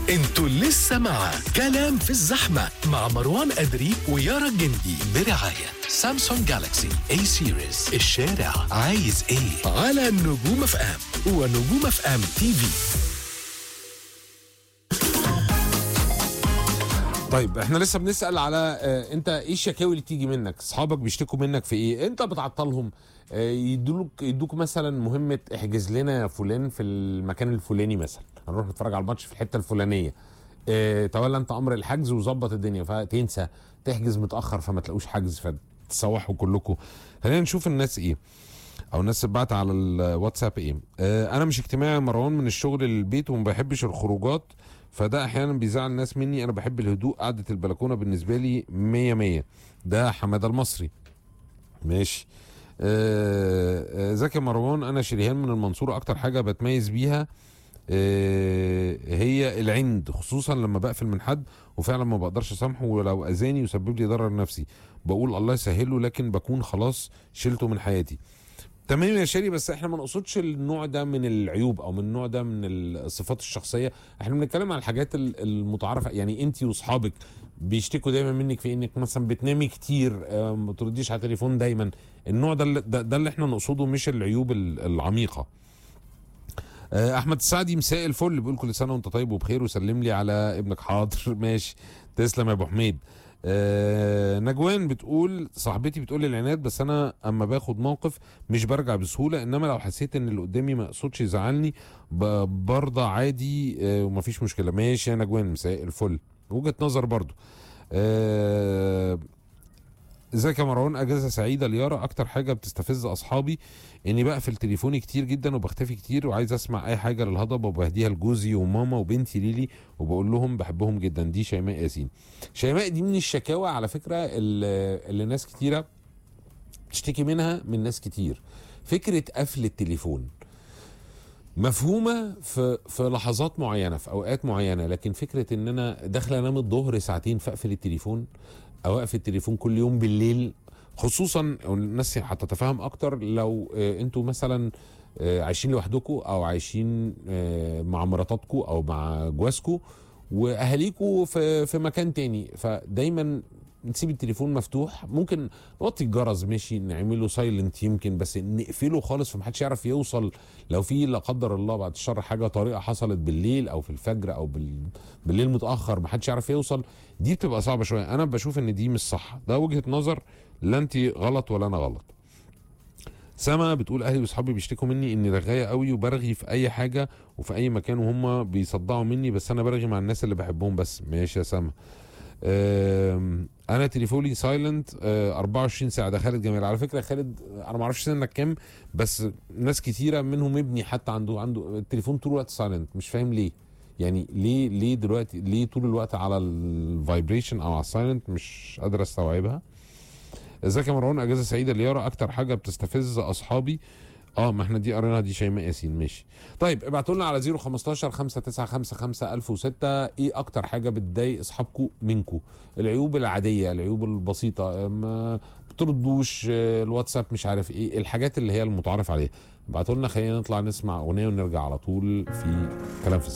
انتوا لسه مع كلام في الزحمة مع مروان أدري ويارا الجندي برعاية سامسونج جالاكسي اي سيريز الشارع عايز ايه على نجوم اف ام ونجوم اف ام تي في طيب احنا لسه بنسال على اه انت ايه الشكاوي اللي تيجي منك اصحابك بيشتكوا منك في ايه انت بتعطلهم اه يدوك يدوك مثلا مهمه احجز لنا يا فلان في المكان الفلاني مثلا هنروح نتفرج على الماتش في الحته الفلانيه اه تولى انت امر الحجز وظبط الدنيا فتنسى تحجز متاخر فما تلاقوش حجز فتسوحوا كلكم خلينا نشوف الناس ايه او الناس بعت على الواتساب ايه اه انا مش اجتماعي يا مروان من الشغل للبيت وما بحبش الخروجات فده احيانا بيزعل الناس مني انا بحب الهدوء قعده البلكونه بالنسبه لي مية مية ده حماده المصري ماشي آه، آه، زكي مروان انا شريهان من المنصوره اكتر حاجه بتميز بيها آه، هي العند خصوصا لما بقفل من حد وفعلا ما بقدرش اسامحه ولو اذاني وسبب لي ضرر نفسي بقول الله يسهله لكن بكون خلاص شلته من حياتي تمام يا شيري بس احنا ما نقصدش النوع ده من العيوب او من النوع ده من الصفات الشخصيه احنا بنتكلم عن الحاجات ال- المتعارفه يعني انت واصحابك بيشتكوا دايما منك في انك مثلا بتنامي كتير آه، ما ترديش على التليفون دايما النوع ده اللي- ده, ده اللي احنا نقصده مش العيوب ال- العميقه آه، احمد السعدي مساء الفل بيقول كل سنه وانت طيب وبخير وسلم لي على ابنك حاضر ماشي تسلم يا ابو حميد آه نجوان بتقول صاحبتي بتقول لي العناد بس انا اما باخد موقف مش برجع بسهوله انما لو حسيت ان اللي قدامي ما يقصدش يزعلني ب- برضى عادي آه ومفيش مشكله ماشي يا نجوان مساء الفل وجهه نظر برضو آه ازيك يا مروان اجازه سعيده ليارا اكتر حاجه بتستفز اصحابي اني بقفل تليفوني كتير جدا وبختفي كتير وعايز اسمع اي حاجه للهضبه وبهديها لجوزي وماما وبنتي ليلي وبقول لهم بحبهم جدا دي شيماء ياسين شيماء دي من الشكاوى على فكره اللي, اللي ناس كتيره بتشتكي منها من ناس كتير فكره قفل التليفون مفهومه في في لحظات معينه في اوقات معينه لكن فكره ان انا داخل انام الظهر ساعتين فاقفل التليفون او اقفل التليفون كل يوم بالليل خصوصا الناس هتتفهم اكتر لو آه، انتوا مثلا آه، عايشين لوحدكم او عايشين آه، مع مراتاتكم او مع جوازكم واهاليكوا في في مكان تاني فدايما نسيب التليفون مفتوح ممكن نوطي الجرس ماشي نعمله سايلنت يمكن بس نقفله خالص فمحدش يعرف يوصل لو في لا قدر الله بعد الشر حاجه طريقه حصلت بالليل او في الفجر او بال... بالليل متاخر محدش يعرف يوصل دي بتبقى صعبه شويه انا بشوف ان دي مش صح ده وجهه نظر لا انت غلط ولا انا غلط سما بتقول اهلي واصحابي بيشتكوا مني اني رغايه قوي وبرغي في اي حاجه وفي اي مكان وهم بيصدعوا مني بس انا برغي مع الناس اللي بحبهم بس ماشي يا سما آم، انا تليفوني سايلنت 24 ساعه ده خالد جميل على فكره خالد انا ما اعرفش سنك كام بس ناس كتيره منهم ابني حتى عنده عنده التليفون طول الوقت سايلنت مش فاهم ليه يعني ليه ليه دلوقتي ليه طول الوقت على الفايبريشن او على السايلنت مش قادر استوعبها ازيك يا مروان اجازه سعيده ليارا اكتر حاجه بتستفز اصحابي اه ما احنا دي قريناها دي شيماء ياسين ماشي طيب ابعتوا لنا على 015 595 1006 ايه اكتر حاجه بتضايق اصحابكم منكم العيوب العاديه العيوب البسيطه ما بتردوش آه، الواتساب مش عارف ايه الحاجات اللي هي المتعارف عليها ابعتوا لنا خلينا نطلع نسمع اغنيه ونرجع على طول في كلام في الزحمه